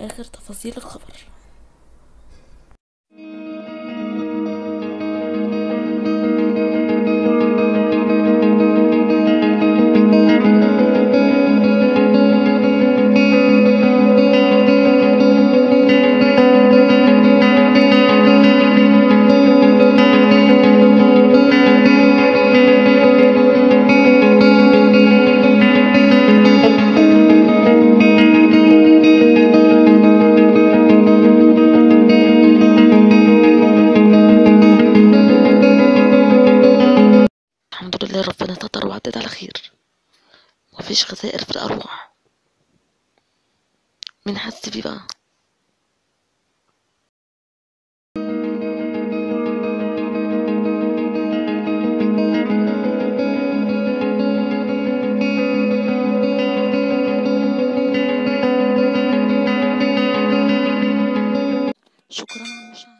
آخر تفاصيل الخبر الحمد لله ربنا ستر وعدت على خير مفيش خسائر في الأرواح مين حس بيه بقى شكرا على المشاهدة